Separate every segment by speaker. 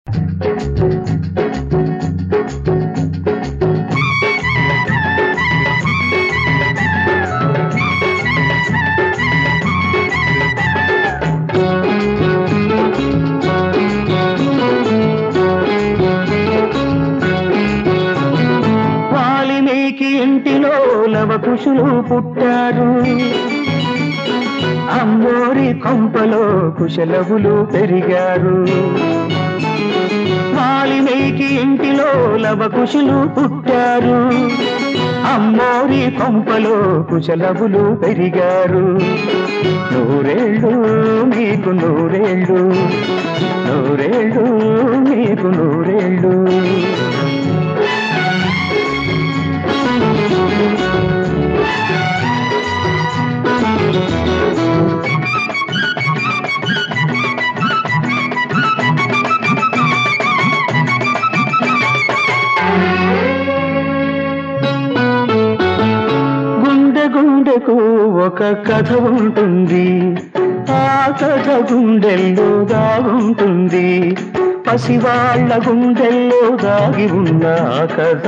Speaker 1: వాలిమీకి ఇంటిలో లవకుశులు పుట్టారు అమ్మోరి కొంపలో కుశలవులు పెరిగారు వాలిమీకి ఇంటిలో లవకుశులు పుట్టారు అమ్మోరి కొంపలో కుశలవులు పెరిగారు నూరేళ్ళు మీకు నూరేళ్ళు నూరేళ్ళు మీకు నూరేళ్ళు గుండె గుండెకు ఒక కథ ఉంటుంది ఆ కథ గుండెల్లో దాగుంటుంది పసివాళ్ల గుండెల్లో దాగి ఉన్న ఆ కథ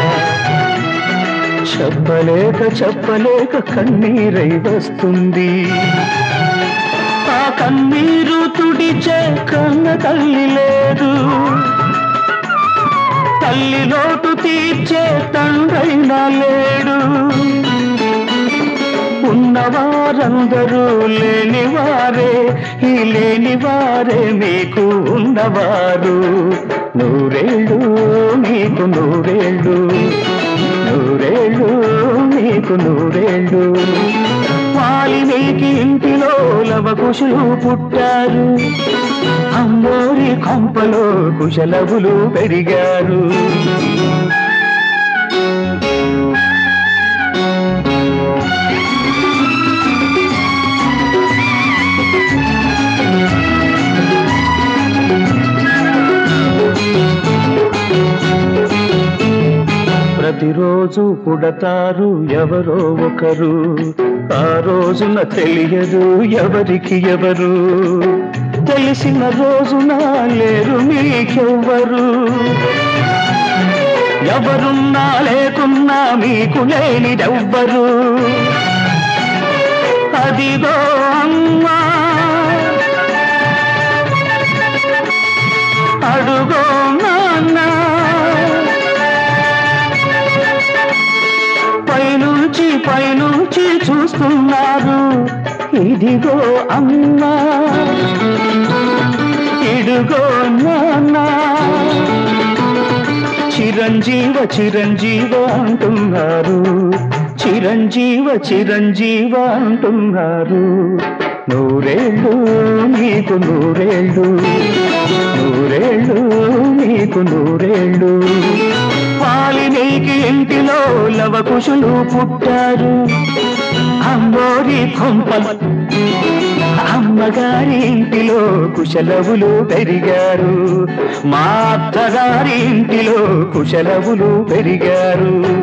Speaker 1: చెప్పలేక చెప్పలేక కన్నీరై వస్తుంది ఆ కన్నీరు తుడిచే కన్న తల్లి లేదు తల్లి లోటు తీర్చే తండ్రైనా లేడు ఉన్నవారందరూ లేనివారే ఈ లేనివారే మీకు ఉన్నవారు నూరేళ్ళు మీకు నూరేళ్ళు నూరేళ్ళు మీకు నూరేళ్ళు వాలిమీకి ఇంటిలో లవకుశులు పుట్టారు అమ్మోరి కొంపలో కుశలవులు పెరిగారు ప్రతిరోజు పుడతారు ఎవరో ఒకరు ఆ రోజున తెలియదు ఎవరికి ఎవరు తెలిసిన రోజున లేరు మీకెవ్వరు ఎవరున్నా లేకున్నా మీకు లేనిదెవ్వరు అదిగో అమ్మా అడుగో నాన్నా పైనుంచి పైనుంచి చూస్తున్నారు ఇదిగో అమ్మా ఇడుగో నాన్నా చిరంజీవ చిరంజీవ అంటున్నారు చిరంజీవ చిరంజీవ అంటున్నారు నూరేళ్ళు నీకు నూరేళ్ళు నూరేళ్ళు నీకు నూరేళ్ళు వాలినీకి ఇంటిలో లవకుశులు పుట్టారు అమ్మోరి కొంపల అమ్మగారి ఇంటిలో కుశలవులు పెరిగారు మా అత్తగారి ఇంటిలో కుశలవులు పెరిగారు